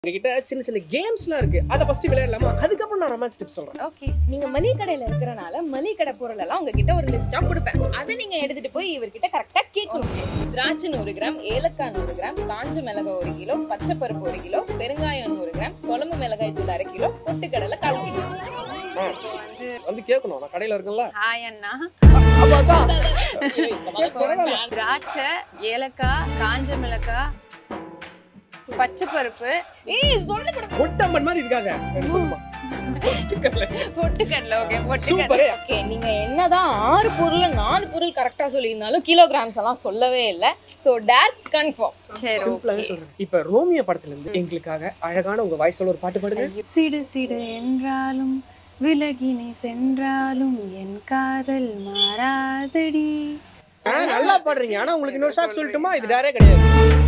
எங்ககிட்ட சின்ன சின்ன கேம்ஸ்லாம் இருக்கு அதை ஃபர்ஸ்ட் விளையாடலாமா அதுக்கப்புறம் நான் ரொமான்ஸ் டிப்ஸ் சொல்றேன் ஓகே நீங்க மளிகை கடையில இருக்கிறனால மளிகை கடை பொருள் எல்லாம் உங்ககிட்ட ஒரு லிஸ்டா கொடுப்பேன் அதை நீங்க எடுத்துட்டு போய் இவர்கிட்ட கரெக்டா கேட்கணும் திராட்சை நூறு கிராம் ஏலக்காய் நூறு கிராம் காஞ்ச மிளகாய் ஒரு கிலோ பச்சை பருப்பு ஒரு கிலோ பெருங்காயம் நூறு கிராம் குழம்பு மிளகாய் தூள் அரை கிலோ பொட்டுக்கடலை கால் கிலோ வந்து வந்து கேட்கணும் நான் கடையில இருக்கேன்ல ஹாய் அண்ணா அப்ப அதான். இப்போ வந்து திராட்சை ஏலக்காய் காஞ்ச மிளகாய் பச்சை பருப்பு ஏய் சொல்லு கொடுங்க ஒட்டம்மன் மாதிரி இருக்காங்க ஒட்டுக்கடலை. பொட்டுக்கடலை ஓகே பொட்டுக்கடலை சூப்பரே ஓகே நீங்க என்னதான் ஆறு பொருள் நாலு பொருள் கரெக்டா சொல்லியிருந்தாலும் கிலோகிராம்ஸ் எல்லாம் சொல்லவே இல்லை ஸோ டேர் கன்ஃபார்ம் சரி சிம்பிளாவே ஓகே சொல்றேன் இப்ப ரோமியோ படத்துல இருந்து எங்களுக்காக அழகான உங்க வாய்ஸ்ல ஒரு பாட்டு பாடுங்க சிடு சிடு என்றாலும் விலகி நீ சென்றாலும் என் காதல் மாறாதடி ஆ, நல்லா பாடுறீங்க ஆனா உங்களுக்கு இன்னொரு ஷாக் சொல்லட்டுமா இது டேரே கிடையாது